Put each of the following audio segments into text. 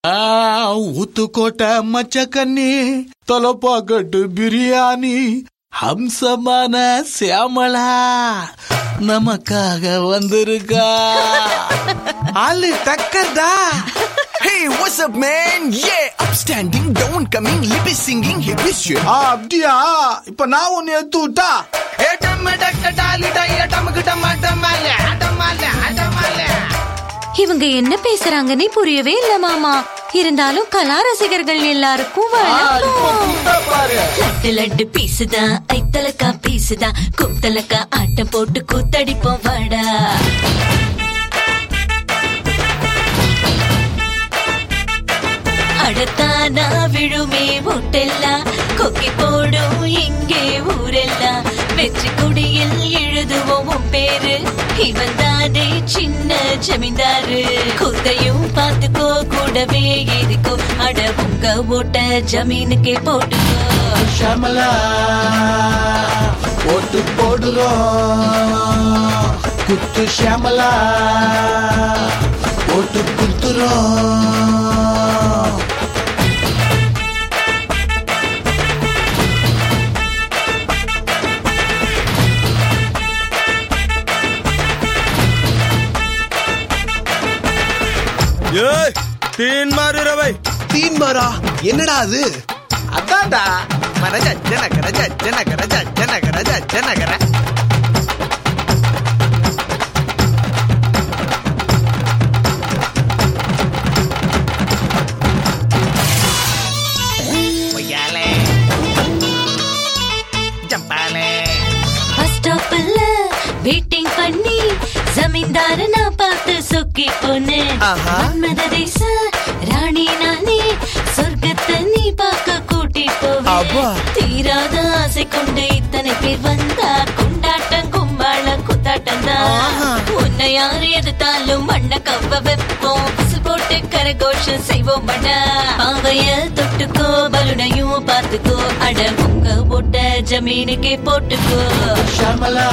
ஊத்துக்கோட்டை மச்சக்கண்ணி தொலைப்பாக்கட்டு பிரியாணி ஹம்சமான சியாமளா நமக்காக வந்திருக்கா ஆளு தக்கதா Hey, what's up, man? Yeah, upstanding, down coming, lippy singing, hippie shit. ஆ, அப்படியா இப்ப நான் ஒன்னு எடுத்து விட்டா இவங்க என்ன பேசுறாங்கன்னே புரியவே இல்ல மாமா இருந்தாலும் கலா ரசிகர்கள் எல்லாருக்கும் வணக்கம் லட்டு லட்டு பீசுதா ஐத்தலக்கா பீசுதா குத்தலக்கா ஆட்டம் போட்டு கூத்தடிப்போம் வாடா அடத்தானா விழுமே ஒட்டெல்லாம் கொக்கி போடும் இங்கே ஊரெல்லாம் வெற்றி கொடியில் எழுதுவோம் உன் பேரு இவன் தானே சின்ன ஜமீன்தாரு கூத்தையும் பார்த்துக்கோ கூடவே எதுக்கோ அட உங்க ஓட்ட ஜமீனுக்கே போட்டுக்கோ ஷமலா ஓட்டு போடுறோம் குத்து ஷமலா ஓட்டு குத்துறோம் ஏய் தீன் மாறு ரவை தீன் மாரா என்னடா அது அதான்டா மரஜ ஜனகர ஜனகர ஜனகர ஜனகர பஸ் ஸ்டாப்ல வெயிட்டிங் பண்ணி ஜமீன்தார நான் பார்த்து சொக்கி போனேன் ஆஹா. மன்மத தேச ராணி நானே சொர்க்கத்தை நீ பார்க்க கூட்டி அப்பா. போவேன் தீராத ஆசை கொண்டு இத்தனை பேர் வந்தா கொண்டாட்டம் கும்பாளம் குத்தாட்டம் ஆஹா. தான் உன்னை யாரு எதிர்த்தாலும் மண்ண கவ்வ வைப்போம் விசில் போட்டு கரகோஷம் செய்வோம் மடா பாவைய தொட்டுக்கோ பலுனையும் பார்த்துக்கோ அட உங்க போட்ட ஜமீனுக்கே போட்டுக்கோ ஷமலா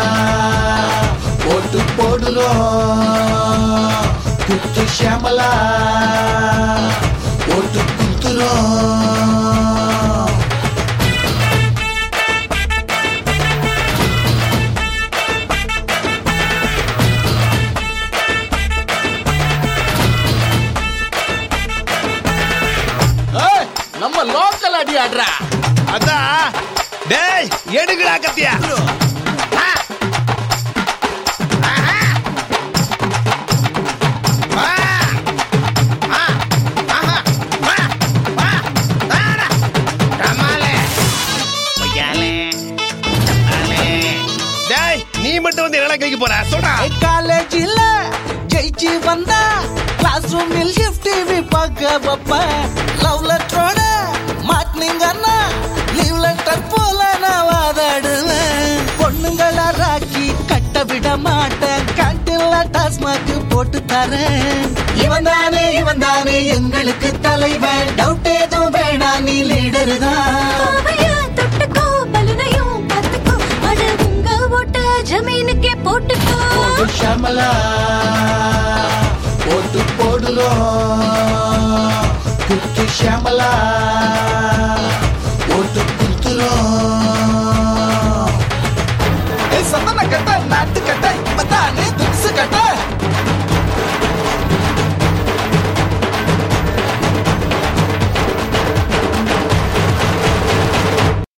ஓட்டு போடுறோம் குத்து ஷமலா ஓட்டு குத்துறோம் ஏய், நம்ம லோக்கல் அடி ஆடுறா அதான் டேய் எடுங்கடா கத்தியா டேய் நீ மட்டும் வந்து என்ன கைக்கு போற சொல்றா காலேஜில் ஜெயிச்சு வந்தா கிளாஸ் ரூமில் எஃப்டிவி பார்க்க வைப்பேன் லவ் லெட்டரோட மாட்டினீங்கன்னா லீவ் லெட்டர் போல நான் வாதாடுவேன் பொண்ணுங்கள ராக்கி கட்ட விட மாட்டேன் கேன்டீன்ல டாஸ்மாக் போட்டு தரேன் இவன் தானே இவன் தானே எங்களுக்கு தலைவன் டவுட் ஏதும் வேணாம் நீ லீடர் தான் பாவைய தொட்டுக்கோ பலுனையும் பார்த்துக்கோ அட உங்க போட்ட ஜமீனுக்கே போட்டுக்கோ போடு ஷமலா போட்டு போடுறோம் குத்து ஷமலா